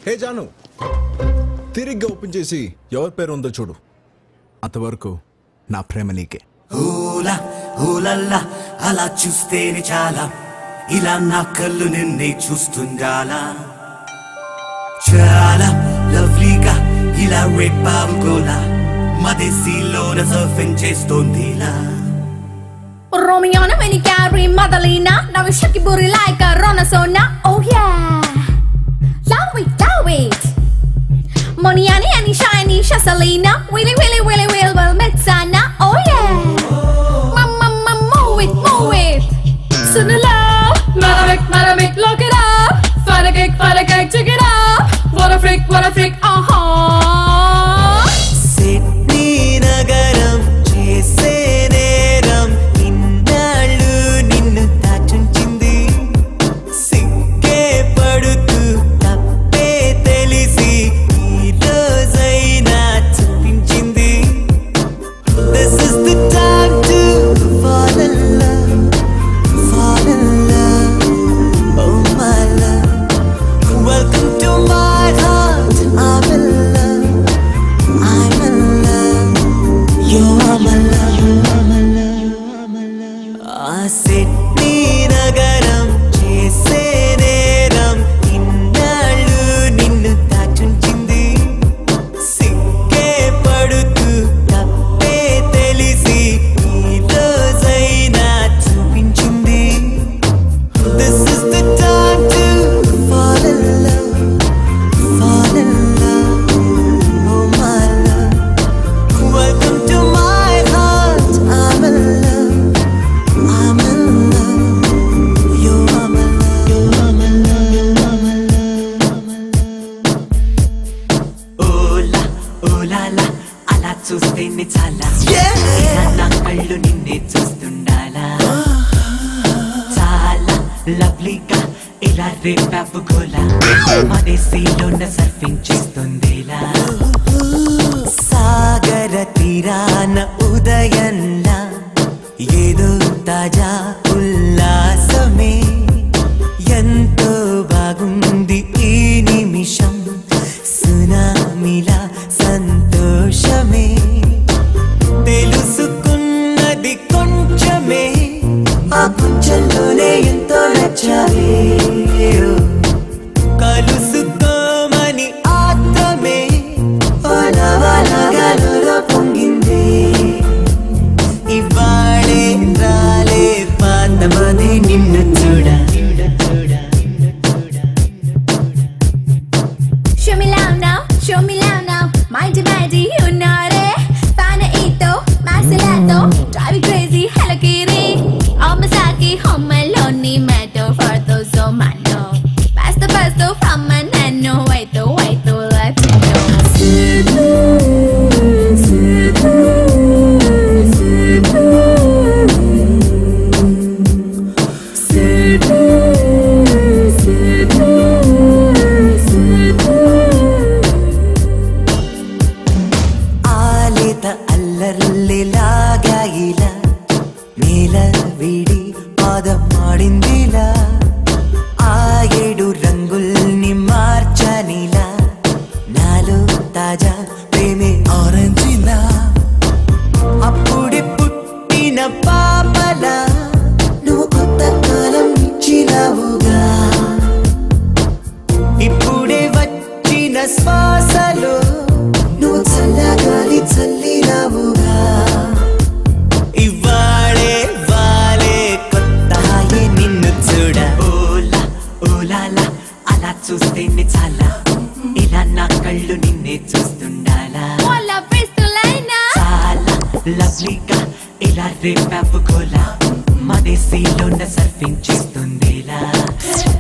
హే Janu తిరిగ్గా open చేసి ఎవరి పేరు ఉందో చూడు అంతవరకు నా ప్రేమ నీకే ఊలా ఊలల్లా అలా చూస్తేనే చాలా ఇలా నా కళ్ళు నిన్నే చూస్తుండాలా చాలా లవ్లీగా ఇలా రేపావుకోలా మదేశీలోన సర్ఫింగ్ చేస్తోంది ఇలా Romiona when you carry Madalena Now you shake your booty like a Ronasona Oh yeah Love it, love it Moniani and shiny Shasalina Willy willy willy will well Metsana Oh yeah Mama mama move it, move it Soon love Maravik, Maravik, look it up Find a kick, find a kick, check it up What a freak, what a freak, uh-huh Sydney నగరం చేసే నేరం ఇన్నాళ్ళు నిన్ను దాచుంచింది సిగ్గే పడుతూ తప్పే తెలిసి ఈ రోజైనా చూపించింది This is the time to fall in love, fall in love, oh my love. Welcome to my heart, I'm in love. I'm in love. You are my love. You are my love. You are my love. ఆ Sydney నగరం చేసే నేరం ఇన్నాళ్ళు నిన్ను దాచుంచింది సిగ్గే పడుతూ తప్పే తెలిసి ఈ రోజైనా చూపించింది This is the time to fall in love, fall in love. Oh my love, welcome to my heart. I'm in love, I'm in love. You are my love, you are my love, you are my love. ఓలా ఓలాలా అలా చూస్తేనే చాలా ఇలా నా కళ్ళు నిన్నే చూస్తుండాలా చాలా లవ్లీగా ఇలా రేపాపు గోలా మదేశీలోన సర్ఫింగ్ చేస్తుందిలా సాగర తీరాన ఉదయంలా ఏదో తాజా ఉల్లాసమే ఎంతో బాగుంది ఈ నిమిషం సునామిలా సంతోషమే తెలుసుకున్నది కొంచెమే ఆ కొంచెంలోనే ఎంతో నచ్చావే కలుసుకోమని ఆత్మే ఓలవలగలులో పొంగింది ఇవాళే రాలే పాతమది నిన్ను చూడ Show me love now, show me love now. Mighty mighty, you know it. Panaito, Marcelato, drive you crazy, Hello Kitty. Omasaki, home alone, matter for those so mano. Pasto, pasto, from my nano, wait, oh, wait, oh, let me ఆలేత అల్లర్లిలాగా ఇలా నేల విడి పాదం ఆడిందిలా ఆ ఏడు రంగుల్ని మార్చనిలా నాలో తాజా ప్రేమే ఆరెంజిలా అప్పుడే పుట్టిన పాపలా నువ్వు కొత్త కాలం ఇచ్చినావుగా ఇప్పుడే వచ్చిన శ్వాసలో నువ్వు చల్లగాలి చల్లినావుగా ఇవాళే వాలే కొత్త హాయి నిన్ను చూడ ఓలా ఓలాలా అలా చూస్తేనే చాలా ఇలా నా కళ్ళు నిన్నే చూస్తుండాలా Hola, Pistolina. చాలా లవ్లీగా ఇలా రేపాపు గోలా మదేశీలోన సర్ఫింగ్ చేస్తుందిలా